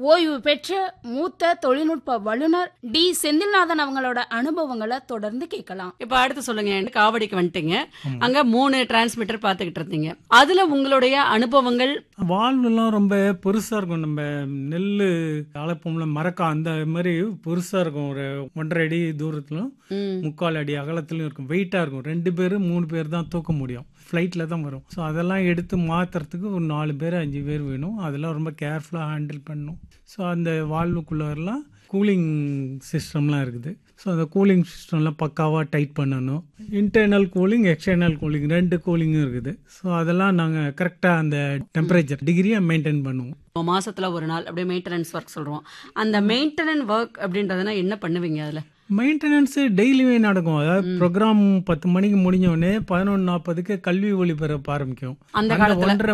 ஓய்வு பெற்ற மூத்த தொழில்நுட்ப வல்லுநர் டி செந்தில்நாதன் அவங்களோட அனுபவங்களை தொடர்ந்து கேட்கலாம் இப்ப அடுத்து சொல்லுங்க காவடிக்கு வந்துட்டீங்க அங்க மூணு டிரான்ஸ்மிட்டர் பாத்துக்கிட்டு இருந்தீங்க அதுல உங்களுடைய அனுபவங்கள் வால்வெல்லாம் ரொம்ப பெருசா இருக்கும் நம்ம நெல் அளப்போம்ல மரக்கா அந்த மாதிரி பெருசா இருக்கும் ஒரு ஒன்றரை அடி தூரத்திலும் ம், முக்கால் அடி அகலத்திலும் இருக்கும் வெயிட்டா இருக்கும் ரெண்டு பேர் மூணு பேர் தான் தூக்க முடியும் ஃப்ளைட்டில் தான் வரும் ஸோ அதெல்லாம் எடுத்து மாற்றுறதுக்கு ஒரு நாலு பேர் அஞ்சு பேர் வேணும் அதெல்லாம் ரொம்ப கேர்ஃபுல்லாக ஹேண்டில் பண்ணணும் ஸோ அந்த வால்வுக்குள்ளெல்லாம் கூலிங் சிஸ்டம்லாம் இருக்குது ஸோ அந்த கூலிங் சிஸ்டம்லாம் பக்காவாக டைட் பண்ணணும் இன்டர்னல் கூலிங் எக்ஸ்டர்னல் கூலிங் ரெண்டு கூலிங்கும் இருக்குது ஸோ அதெல்லாம் நாங்கள் கரெக்டாக அந்த டெம்பரேச்சர் டிகிரியை மெயின்டைன் பண்ணுவோம் மாசத்துல ஒரு நாள் அப்படியே மெயின்டெனன்ஸ் ஒர்க் சொல்றோம் அந்த மெயின்டெனன்ஸ் ஒர்க் அப்படின்றதுனா என்ன பண்ணுவீங்க அதுல மெயின்டெனன்ஸு டெய்லியுமே நடக்கும் அதாவது ப்ரோக்ராம் பத்து மணிக்கு முடிஞ்ச உடனே பதினொன்று நாற்பதுக்கு கல்வி ஒளிபரப்ப ஆரம்பிக்கும் அந்த அந்த காலத்துல ஒன்றரை